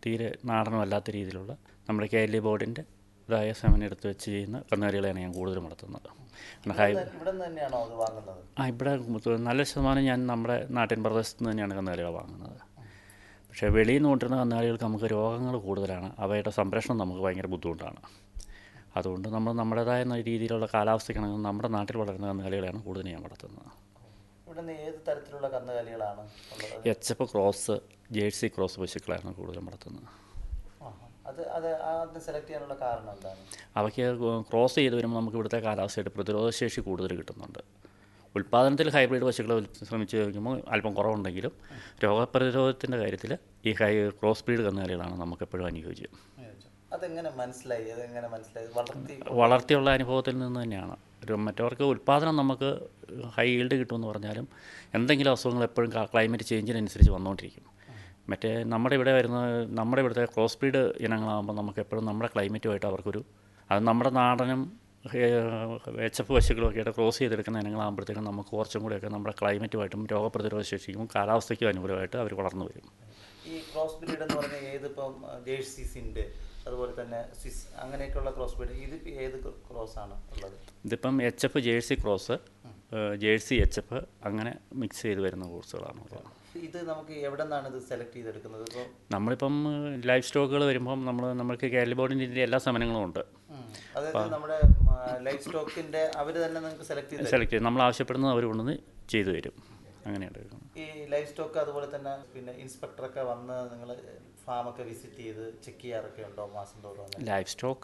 തീരെ നാടനുമല്ലാത്ത രീതിയിലുള്ള നമ്മുടെ കെ എൽ ഇ ബോർഡിൻ്റെ ഇതായ സെമൻ എടുത്ത് വെച്ച് ചെയ്യുന്ന കന്നുകാലികളെയാണ് ഞാൻ കൂടുതലും വളർത്തുന്നത് കാരണം ഹൈ ഇവിടെ നിന്ന് തന്നെയാണോ അത് വാങ്ങുന്നത് ആ ഇവിടെ നല്ല ശതമാനം ഞാൻ നമ്മുടെ നാട്ടിൻ പ്രദേശത്ത് നിന്ന് തന്നെയാണ് കന്നുകാലികൾ വാങ്ങുന്നത് പക്ഷേ വെളിയിൽ നിന്ന് കൊണ്ടുവരുന്ന കന്നുകാലികൾക്ക് നമുക്ക് രോഗങ്ങൾ കൂടുതലാണ് അവയുടെ സംരക്ഷണം നമുക്ക് ഭയങ്കര ബുദ്ധിമുട്ടാണ് അതുകൊണ്ട് നമ്മൾ നമ്മുടേതായ രീതിയിലുള്ള കാലാവസ്ഥയ്ക്കാണെങ്കിൽ നമ്മുടെ നാട്ടിൽ വളരുന്ന കന്നുകാലികളെയാണ് കൂടുതൽ ഞാൻ വളർത്തുന്നത് ഇവിടെ നിന്ന് ഏത് തരത്തിലുള്ള കന്നുകാലികളാണ് ഉള്ളത് H F cross Jersey cross പശുക്കളാണ് കൂടുതലും വളർത്തുന്നത് ആഹാ. അത് അത് ആദ്യം സെലക്ട് ചെയ്യാനുള്ള കാരണം എന്താണ് അവയ്ക്ക് ക്രോസ് ചെയ്ത് വരുമ്പോൾ നമുക്ക് ഇവിടുത്തെ കാലാവസ്ഥയുടെ പ്രതിരോധശേഷി കൂടുതൽ കിട്ടുന്നുണ്ട് ഉൽപ്പാദനത്തിൽ ഹൈബ്രിഡ് പശുക്കളെ ഉൽ- ശ്രമിച്ച് നോക്കുമ്പോൾ അല്പം കുറവുണ്ടെങ്കിലും രോഗപ്രതിരോധത്തിൻ്റെ കാര്യത്തിൽ ഈ ഹൈ ക്രോസ് ബ്രീഡ് കന്നുകാലികളാണ് നമുക്കെപ്പോഴും അനുയോജ്യം അതെങ്ങനെ മനസ്സിലായി അതെങ്ങനെ മനസ്സിലായി വളർത്തി വളർത്തിയുള്ള അനുഭവത്തിൽ നിന്ന് തന്നെയാണ് ഒരു മറ്റവർക്ക് ഉൽപ്പാദനം നമുക്ക് ഹൈ ഈൽഡ് കിട്ടുമെന്ന് പറഞ്ഞാലും എന്തെങ്കിലും അസുഖങ്ങൾ എപ്പോഴും ക്ലൈമറ്റ് ചേഞ്ചിനനുസരിച്ച് വന്നുകൊണ്ടിരിക്കും മറ്റേ നമ്മുടെ ഇവിടെ വരുന്ന നമ്മുടെ ഇവിടുത്തെ ക്രോസ് ബ്രീഡ് ഇനങ്ങളാകുമ്പോൾ നമുക്ക് എപ്പോഴും നമ്മുടെ ക്ലൈമറ്റുമായിട്ട് അവർക്കൊരു അത് നമ്മുടെ നാടനും എച്ച് എഫ് പശുക്കളും ഒക്കെ ആയിട്ട് ക്രോസ് ചെയ്തെടുക്കുന്ന ഇനങ്ങളാകുമ്പോഴത്തേക്കും നമുക്ക് കുറച്ചും കൂടിയൊക്കെ നമ്മുടെ ക്ലൈമറ്റുമായിട്ടും രോഗപ്രതിരോധ ശേഷിക്കും കാലാവസ്ഥയ്ക്കും അനുകൂലമായിട്ട് അവർ വളർന്നു വരും ഈ ക്രോസ് ബ്രീഡ് എന്ന് പറഞ്ഞാൽ ഏതിപ്പം ജേഴ്സി സിൻഡ് അതുപോലെ തന്നെ സ്വിസ് അങ്ങനെയൊക്കെയുള്ള ക്രോസ് ബ്രീഡ് ഇത് ഇപ്പം ഏത് ക്രോസ് ആണ് ഉള്ളത് ഇതിപ്പം H F Jersey cross Jersey H F അങ്ങനെ മിക്സ് ചെയ്ത് വരുന്ന കോഴ്സുകളാണ് ഉള്ളത് ഇത് നമുക്ക് എവിടെ നിന്നാണ് ഇത് സെലക്ട് ചെയ്തെടുക്കുന്നത് ഇപ്പോൾ നമ്മളിപ്പം ലൈഫ് സ്റ്റോക്കുകൾ വരുമ്പം നമ്മൾ നമ്മൾക്ക് കേരള ബോർഡിൻ്റെ എല്ലാ സമനങ്ങളും ഉണ്ട് അതായത് നമ്മുടെ ലൈഫ് സ്റ്റോക്കിന്റെ അവർ തന്നെ നിങ്ങൾക്ക് സെലക്ട് ചെയ്ത് സെലക്ട് ചെയ്ത് നമ്മൾ ആവശ്യപ്പെടുന്നത് അവർ കൊണ്ടുവന്ന് ചെയ്തു തരും അങ്ങനെയാണ് എടുക്കുന്നത് ഈ ലൈഫ് സ്റ്റോക്ക് അതുപോലെ തന്നെ പിന്നെ ഇൻസ്പെക്ടറൊക്കെ വന്ന് നിങ്ങൾ ഫാമൊക്കെ വിസിറ്റ് ചെയ്ത് ചെക്ക് ചെയ്യാറൊക്കെ ഉണ്ടോ മാസം തോറും അങ്ങനെ? Life stock